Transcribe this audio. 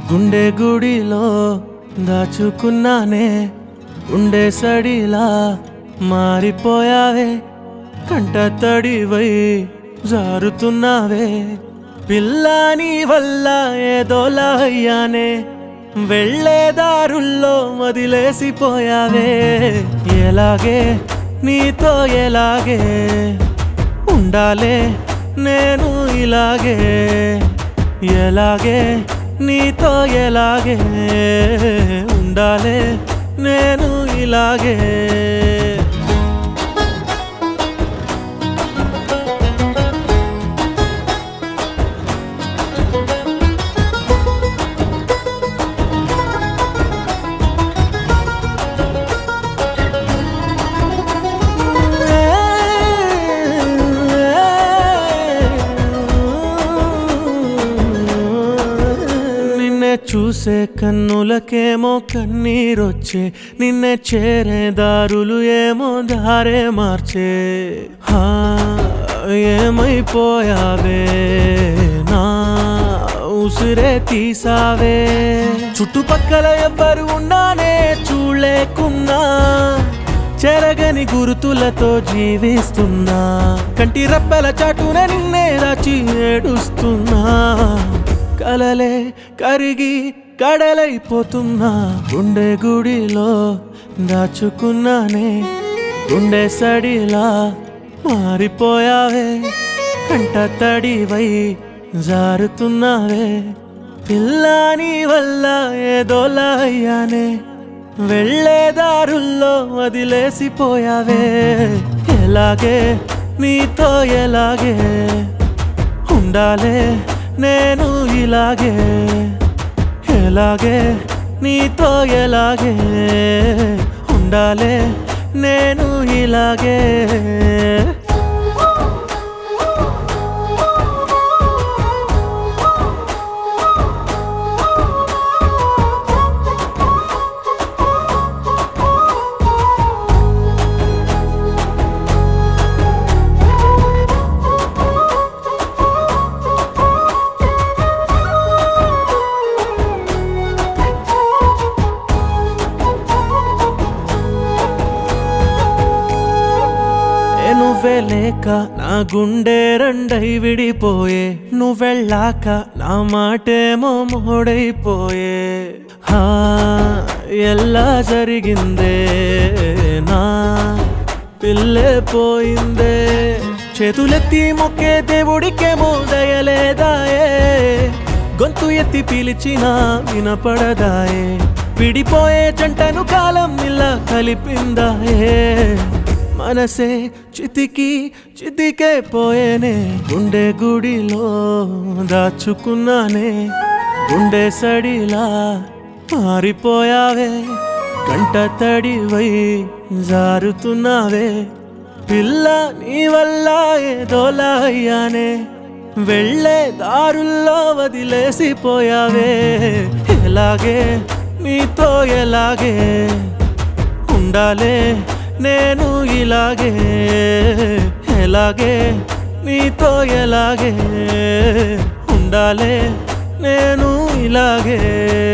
గుండె గుడిలో దాచుకున్నానే ఉండే సడిలా మారిపోయావే కంట తడివై జారుతున్నావే పిల్లాని వల్ల ఏదోలా అయ్యానే వెళ్ళే దారుల్లో వదిలేసిపోయావే ఎలాగే నీతో ఎలాగే ఉండాలే నేను ఇలాగే ఎలాగే నీతో ఎలాగే ఉండాలే నేను ఇలాగే నిన్నే చూసే కన్నులకేమో కన్నీరొచ్చే నిన్నే చేరే దారులు ఏమో దారే మార్చే హా ఏమైపోయావే నా ఉసిరే తీసావే చుట్టుపక్కల ఎవ్వరు ఉన్నానే చూడలేకున్నా చెరగని గుర్తులతో జీవిస్తున్నా కంటి రెప్పల చాటున నిన్నే దాచి ఏడుస్తున్నా కలలే కరిగి కడలైపోతున్నా గుండె గుడిలో దాచుకున్నానే గుండె సడిలా మారిపోయావే కంట తడివై జారుతున్నావే పిల్లాని వల్ల ఏదోలా అయ్యానే వెళ్ళే దారుల్లో వదిలేసిపోయావే ఎలాగే నీతో ఎలాగే ఉండాలే నేను ఇలాగే ఎలాగే నీతో ఎలాగే ఉండాలే నేను ఇలాగే ఏ నువ్వే లేక నా గుండె రెండై విడిపోయే నువ్వెళ్ళాక నా మాటేమో మోడైపోయే హా ఎలా జరిగిందే నా పిల్లే పోయిందే చేతులెత్తి మొక్కే దేవుడికేమో దయలేదాయే గొంతు ఎత్తి పిలిచినా వినపడదాయే విడిపోయే జంటను కాలం ఇలా కలిపిందాయే మనసే చితికి చితికే పోయేనే గుండె గుడిలో దాచుకున్నానే గుండె సడిలా మారిపోయావే కంట తడివై జారుతున్నావే పిల్ల నీ వల్ల ఏదోలా అయ్యానే వెళ్ళే దారుల్లో వదిలేసిపోయావే ఎలాగే నీతో ఎలాగే ఉండాలే నేను ఇలాగే ఎలాగే నీతో ఎలాగే ఉండాలే నేను ఇలాగే